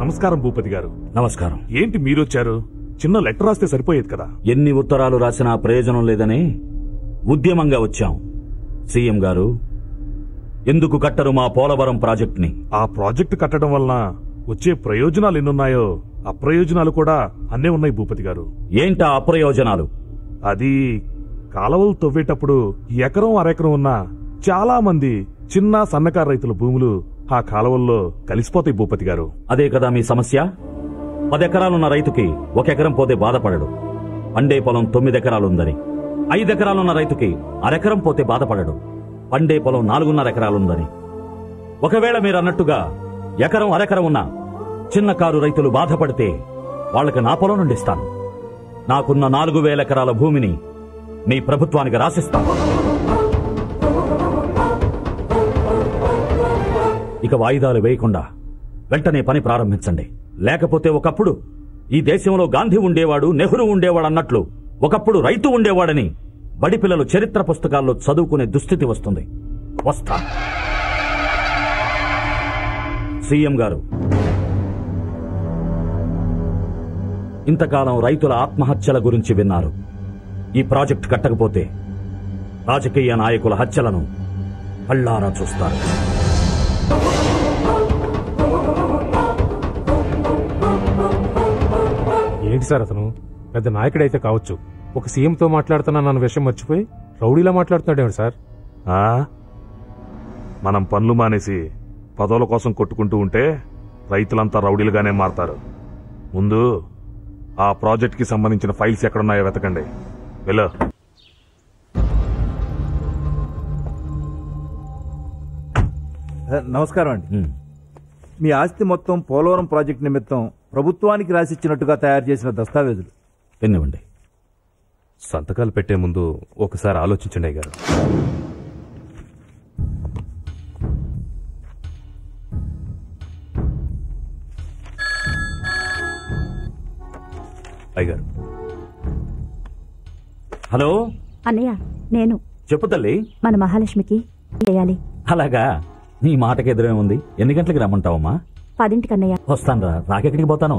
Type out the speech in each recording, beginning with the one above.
నమస్కారం భూపతి గారు నమస్కారం ఏంటి మీరొచ్చారు చిన్న లెటర్ రాస్తే సరిపోయేది కదా ఎన్ని ఉత్తరాలు రాసినా ప్రయోజనం లేదని ఉద్యమంగా వచ్చాం సీఎం గారు ఎందుకు కట్టరు మా పోలవరం ప్రాజెక్ట్ని ఆ ప్రాజెక్టు కట్టడం వలన వచ్చే ప్రయోజనాలు ఎన్నున్నాయో అప్రయోజనాలు కూడా అన్నే ఉన్నాయి భూపతి గారు ఏంటా అప్రయోజనాలు అది కాలవలు తవ్వేటప్పుడు ఎకరం అరెకరం ఉన్న చాలా మంది చిన్న సన్నకారు రైతుల భూములు ఆ కాలవల్లో కలిసిపోతాయి భూపతి గారు అదే కదా మీ సమస్య పదెకరాలున్న రైతుకి ఒక ఎకరం పోతే బాధపడడు పండే పొలం తొమ్మిది ఎకరాలుందని ఐదెకరాలున్న రైతుకి అరెకరం పోతే బాధపడడు పండే పొలం నాలుగున్నర ఎకరాలుందని ఒకవేళ మీరు అన్నట్టుగా ఎకరం అరెకరం ఉన్న చిన్న కారు రైతులు బాధపడితే వాళ్ళకి నా పొలం నుండి ఇస్తాను నాకున్న నాలుగు వేల ఎకరాల భూమిని మీ ప్రభుత్వానికి రాసిస్తాను ఇక వాయిదాలు వేయకుండా వెంటనే పని ప్రారంభించండి లేకపోతే ఒకప్పుడు ఈ దేశంలో గాంధీ ఉండేవాడు నెహ్రూ ఉండేవాడు అన్నట్లు ఒకప్పుడు రైతు ఉండేవాడని బడి పిల్లలు చరిత్ర పుస్తకాల్లో చదువుకునే దుస్థితి వస్తుంది వస్తా సీఎం గారు ఇంతకాలం రైతుల ఆత్మహత్యల గురించి విన్నారు ఈ ప్రాజెక్ట్ కట్టకపోతే రాజకీయ నాయకుల హత్యలను కళ్ళారా చూస్తారు ఏంటి సార్ అతను పెద్ద నాయకుడైతే కావచ్చు ఒక సీఎంతో మాట్లాడుతున్నానన్న విషయం మర్చిపోయి రౌడీలా మాట్లాడుతున్నాడేమిటి సార్ ఆ మనం పనులు మానేసి పదవుల కోసం కొట్టుకుంటూ ఉంటే రైతులంతా రౌడీలుగానే మారతారు ముందు ఆ ప్రాజెక్ట్ కి సంబంధించిన ఫైల్స్ ఎక్కడున్నాయో వెతకండి వెళ్ళు నమస్కారం అండి ఉమ్. మీ ఆస్తి మొత్తం పోలవరం ప్రాజెక్టు నిమిత్తం ప్రభుత్వానికి రాసిచ్చినట్టుగా తయారు చేసిన దస్తావేజులు వినివ్వండి సంతకాలు పెట్టే ముందు ఒకసారి ఆలోచించండి అయ్య గారు అయ్యారు హలో అన్నయ్య నేను చెప్పు తల్లి మన మహాలక్ష్మికి చేయాలి అలాగా నీ మాటకి ఎదురే ఉంది ఎన్ని గంటలకి రమ్మంటావమ్మా పదింటికి అన్నయ్య వస్తాను రా రాకెక్కడికి పోతాను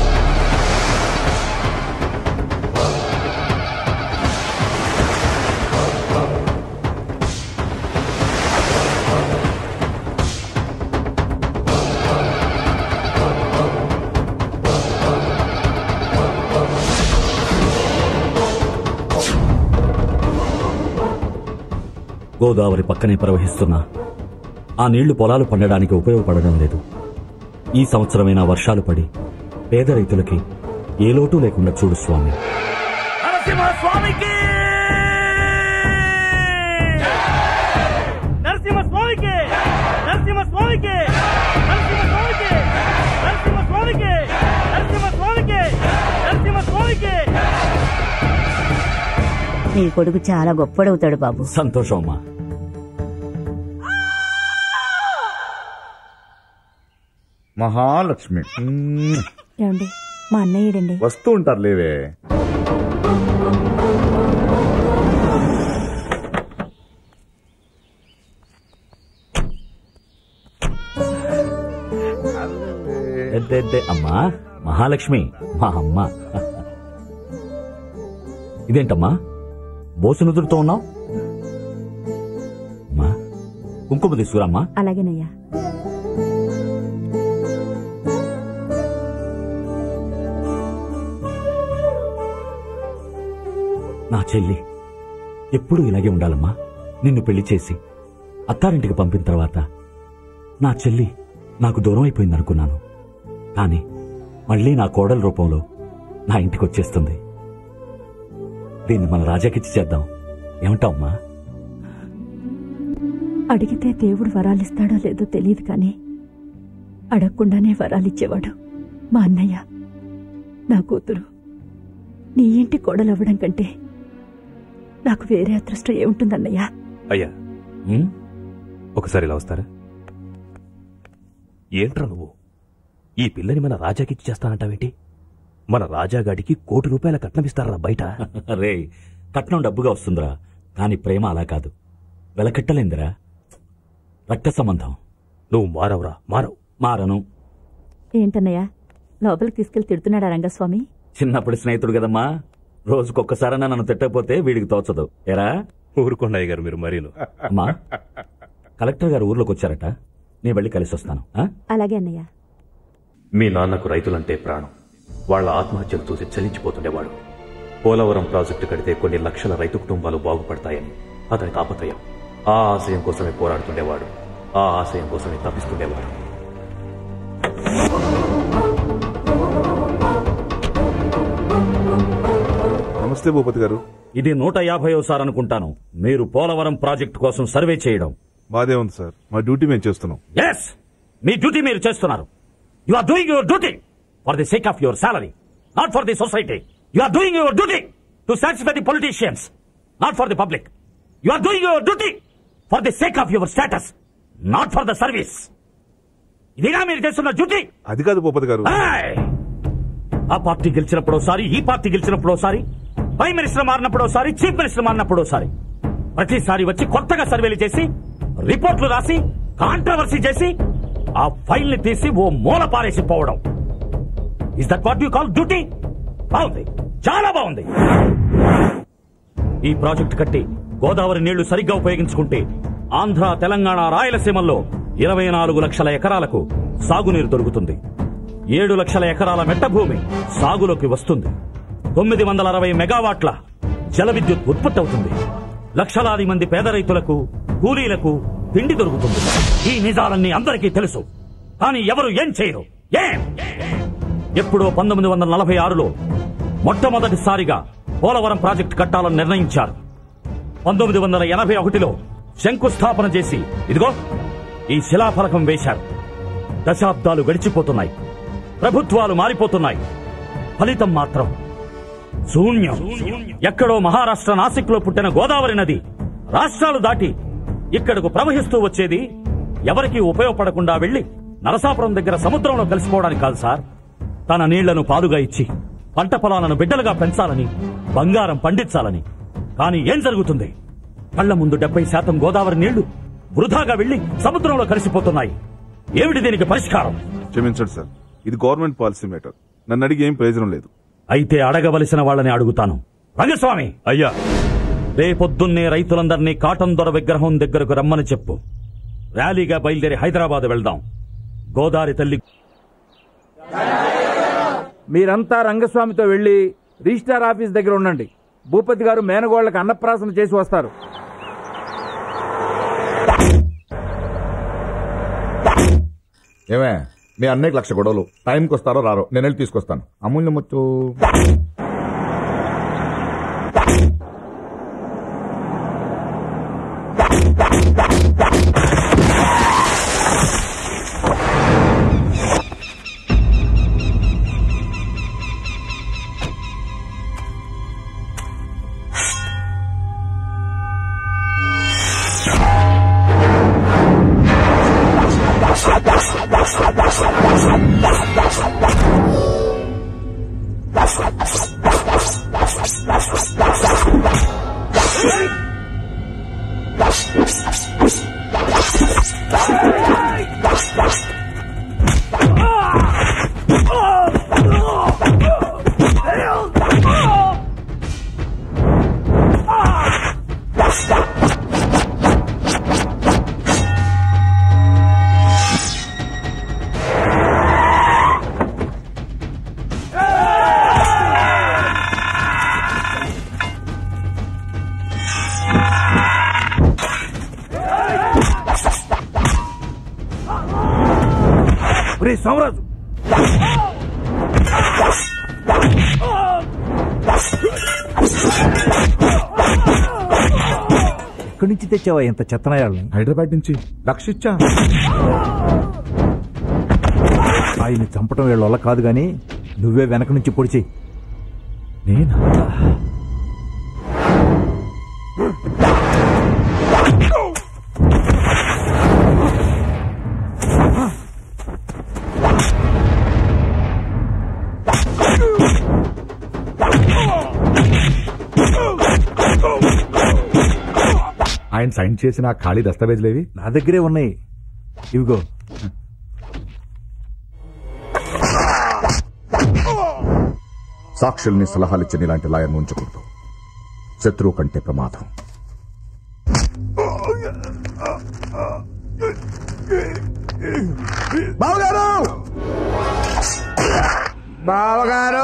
గోదావరి పక్కనే ప్రవహిస్తున్న ఆ నీళ్లు పొలాలు పండడానికి ఉపయోగపడడం లేదు ఈ సంవత్సరమైనా వర్షాలు పడి పేద రైతులకి ఏ లోటు లేకుండా చూడు స్వామి నరసింహస్వామికి నరసింహస్వామికి నరసింహస్వామికి నరసింహస్వామికి నరసింహస్వామికి నరసింహస్వామికి నీ కొడుకు చాలా గొప్పడవుతాడు బాబు సంతోషం అమ్మా మహాలక్ష్మి ఏమండి మా అన్నయ్యడండి వస్తూ ఉంటారు లేవే ఎద్దెద్దే అమ్మా మహాలక్ష్మి మా అమ్మ ఇదేంటమ్మా బోసు నుదురుతో ఉన్నావు అమ్మా కుంకుమ తీసుకురామ్మా అలాగేనయ్యా నా చెల్లి ఎప్పుడూ ఇలాగే ఉండాలమ్మా నిన్ను పెళ్లి చేసి అత్తారింటికి పంపిన తర్వాత నా చెల్లి నాకు దూరం అయిపోయిందనుకున్నాను కానీ మళ్ళీ నా కోడల రూపంలో నా ఇంటికి వచ్చేస్తుంది దీన్ని మన రాజాకిచ్చి చేద్దాం ఏమంటావమ్మా అడిగితే దేవుడు వరాలిస్తాడో లేదో తెలియదు కానీ అడగకుండానే వరాలిచ్చేవాడు మా అన్నయ్య నా కూతురు నీ ఇంటి కోడలవ్వడం కంటే నాకు వేరే అదృష్టం ఏముంటుందన్నయ్యా అయ్యా ఉం? ఒకసారి ఇలా వస్తారా ఏంట్రా నువ్వు ఈ పిల్లని మన రాజాకిచ్చి చేస్తానంటావేంటి మన రాజాగాడికి కోటి రూపాయల కట్నమిస్తారా బయట రే కట్నం డబ్బుగా వస్తుందిరా కాని ప్రేమ అలా కాదు వెలకట్టలేందిరా రక్త సంబంధం నువ్వు మారవురా మారవు మారను ఏంటన్నయ్య లోపలికి తీసుకెళ్లి తిడుతున్నాడా రంగస్వామి చిన్నప్పటి స్నేహితుడు కదమ్మా రోజుకొక్కసారైనా నన్ను తిట్టకపోతే వీడికి తోచదు ఎరా ఊరుకోండి అయ్య గారు మీరు మరీను అమ్మా కలెక్టర్ గారు ఊర్లోకి వచ్చారట నేను వెళ్ళి కలిసి వస్తాను ఆ? అలాగే అన్నయ్య మీ నాన్నకు రైతులంటే ప్రాణం వాళ్ళ ఆత్మహత్యలు చూసి చలించిపోతుండేవాడు పోలవరం ప్రాజెక్టు కడితే కొన్ని లక్షల రైతు కుటుంబాలు బాగుపడతాయని అతని తాపత్రయం ఆ ఆశయం కోసమే పోరాడుతుండేవాడు ఆ ఆశయం కోసమే తప్పిస్తుండేవాడు నమస్తే భూపతి గారు ఇది నూట యాభైసారి అనుకుంటాను మీరు పోలవరం ప్రాజెక్టు కోసం సర్వే చేయడం బాధే ఉంది సార్ మా డ్యూటీ మేము చేస్తున్నాం ఎస్ మీ డ్యూటీ మీరు చేస్తున్నారు you are doing your duty for the sake of your salary not for the society you are doing your duty to satisfy the politicians not for the public you are doing your duty for the sake of your status not for the service ఇదిగా మీరు చేస్తున్న duty అది కాదు భూపతి గారు ఏయ్! ఆ party గెలిచినప్పుడు ఒకసారి ఈ పార్టీ గెలిచినప్పుడు ఒకసారి ప్రైమ్ మినిస్టర్ మారినప్పుడు ఒకసారి చీఫ్ మినిస్టర్ మారినప్పుడు ఒకసారి ప్రతిసారి వచ్చి కొత్తగా సర్వేలు చేసి రిపోర్ట్లు రాసి కాంట్రవర్సీ చేసి ఆ ఫైల్ ని తీసి ఓ మూల పారేసి పోవడం is that what you call duty బాగుంది చాలా బాగుంది ఈ ప్రాజెక్ట్ కట్టి గోదావరి నీళ్లు సరిగ్గా ఉపయోగించుకుంటే ఆంధ్ర తెలంగాణ రాయలసీమల్లో ఇరవై నాలుగు లక్షల ఎకరాలకు సాగునీరు దొరుకుతుంది ఏడు లక్షల ఎకరాల మెట్ట భూమి సాగులోకి వస్తుంది తొమ్మిది వందల అరవై మెగావాట్ల జల విద్యుత్ ఉత్పత్తి అవుతుంది లక్షలాది మంది పేద రైతులకు కూలీలకు తిండి దొరుకుతుంది ఈ నిజాలన్నీ అందరికీ తెలుసు కానీ ఎవరు ఏం చేయరు ఏం ఎప్పుడో పంతొమ్మిది వందల నలభై ఆరులో మొట్టమొదటిసారిగా పోలవరం ప్రాజెక్టు కట్టాలని నిర్ణయించారు పంతొమ్మిది వందల ఎనభై ఒకటిలో శంకుస్థాపన చేసి ఇదిగో ఈ శిలాఫలకం వేశారు దశాబ్దాలు గడిచిపోతున్నాయి ప్రభుత్వాలు మారిపోతున్నాయి ఫలితం మాత్రం శూన్యం ఎక్కడో మహారాష్ట్ర నాసిక్ లో పుట్టిన గోదావరి నది రాష్ట్రాలు దాటి ఇక్కడకు ప్రవహిస్తూ వచ్చేది ఎవరికీ ఉపయోగపడకుండా వెళ్లి నరసాపురం దగ్గర సముద్రంలో కలిసిపోవడానికి కాదు సార్ తన నీళ్లను పాలుగా ఇచ్చి పంట పొలాలను బిడ్డలుగా పెంచాలని బంగారం పండించాలని కానీ ఏం జరుగుతుంది కళ్ల ముందు డెబ్బై శాతం గోదావరి నీళ్లు వృధాగా వెళ్లి సముద్రంలో కలిసిపోతున్నాయి ఏమిటి దీనికి పరిష్కారం క్షమించండి సార్ ఇది గవర్నమెంట్ పాలసీ మ్యాటర్ నన్ను అడిగి ఏం ప్రయోజనం లేదు అయితే అడగవలసిన వాళ్ళని అడుగుతాను రంగస్వామి అయ్యా రేపొద్దున్నే రైతులందరినీ కాటన్ దొర విగ్రహం దగ్గరకు రమ్మని చెప్పు ర్యాలీగా బయలుదేరి హైదరాబాద్ వెళ్దాం గోదావరి తల్లి మీరంతా రంగస్వామితో వెళ్లి రిజిస్టార్ ఆఫీస్ దగ్గర ఉండండి భూపతి గారు మేనగోళ్లకు అన్నప్రాసన చేసి వస్తారు ఏమే మీ అన్నయ్యకి లక్ష గొడవలు టైంకి వస్తారో రారో నేను వెళ్ళి తీసుకొస్తాను అమూల్యం ముచ్చు ఒరే సోమరాజు ఎక్కడి నుంచి తెచ్చావా ఇంత చెత్తనాయాలని హైదరాబాద్ నుంచి రక్షిచ్చా ఆయన చంపటం వీళ్ళ వల్ల కాదు గాని నువ్వే వెనక నుంచి పొడిచి నేనా ఆయన సైన్ చేసిన ఆ ఖాళీ దస్తావేజులేవి నా దగ్గరే ఉన్నాయి ఇవిగో సాక్షుల్ని సలహాలిచ్చిన ఇలాంటి లాయర్ను ఉంచకూడదు శత్రువు కంటే ప్రమాదం బావగారు బావగారు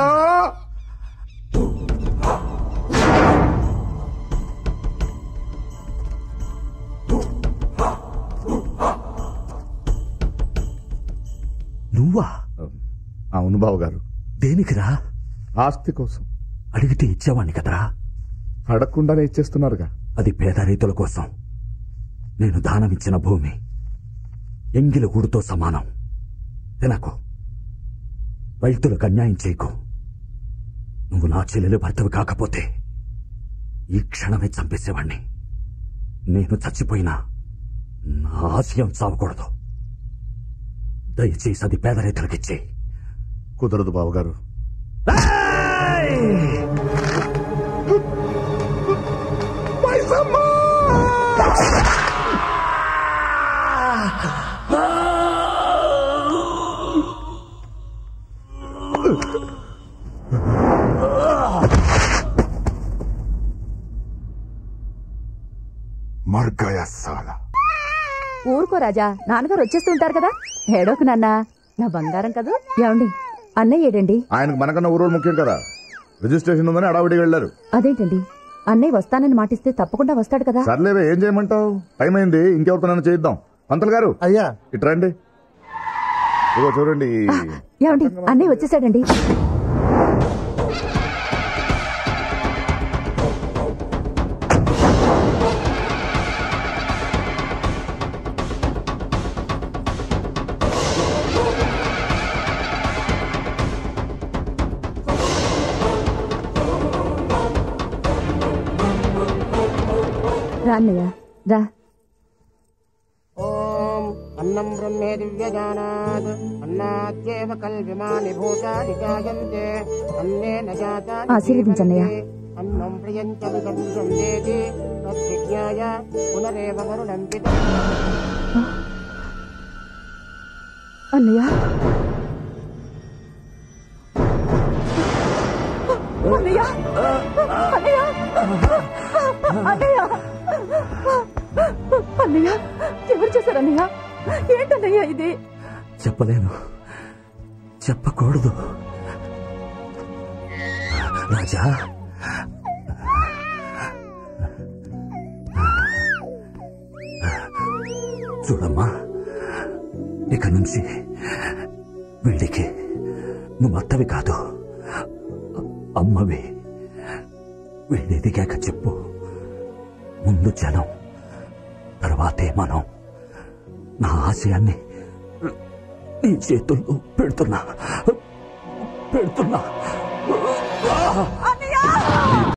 నువ్వా అవును బావగారు దేనికిరా ఆస్తి కోసం అడిగితే ఇచ్చేవాణ్ణి కదరా అడగకుండానే ఇచ్చేస్తున్నారుగా అది పేద రైతుల కోసం నేను దానమిచ్చిన భూమి ఎంగిల గూడుతో సమానం తినకు రైతులకు అన్యాయం చేయకు నువ్వు నా చెల్లెలు భర్తవి కాకపోతే ఈ క్షణమే చంపేసేవాణ్ణి నేను చచ్చిపోయినా నా ఆశయం చావకూడదు దయచేసి అది పేద రైతులకిచ్చే కుదరదు బావగారు మర్ గయా సాలా ఊరుకో రాజా నాన్నగారు వచ్చేస్తుంటారు కదా ఏడోకు నాన్న నా బంగారం కదా ఏమండి అన్నయ్య ఏడండి ఆయనకు మనకన్నా ఊరు ముఖ్యం కదా రిజిస్ట్రేషన్ ఉందని అడావిడిగా వెళ్ళారు అదేంటండి అన్నయ్య వస్తానని మాటిస్తే తప్పకుండా వస్తాడు కదా సర్లేవే ఏం చేయమంటావు టైం అయింది ఇంకెవరితో చేయిద్దాం పంతులు గారు అయ్యా ఇటు రండి ఇదిగో చూడండి ఏమండి అన్నయ్య వచ్చేసాడండి రా అన్నయ్య రా ఓం అన్నం బ్రహ్మే దివ్యజానాత్ అన్నాద్యేవ కల్విమాని భూతాని జాయంతే అన్నేన జాతాని ఆశీర్వదించన్నయ్య. అన్నం ప్రియం చ విషం దేతి తద్విజ్ఞాయ పునరేవ వరుణం పిత అన్నయ్య అన్నయ్య అన్నయ్య అన్నయ్య అన్నయ్య ఎవరు చేశారు అన్నయ్య ఏంటన్నయ్య ఇది చెప్పలేను చెప్పకూడదు రాజా చూడమ్మా ఇక నుంచి వీడికి నువ్వు అత్తవి కాదు అమ్మవి వీడి ఎదిగాక చెప్పు ముందు జనం తర్వాతే మనం నా ఆశయాన్ని నీ చేతుల్లో పెడుతున్నా పెడుతున్నా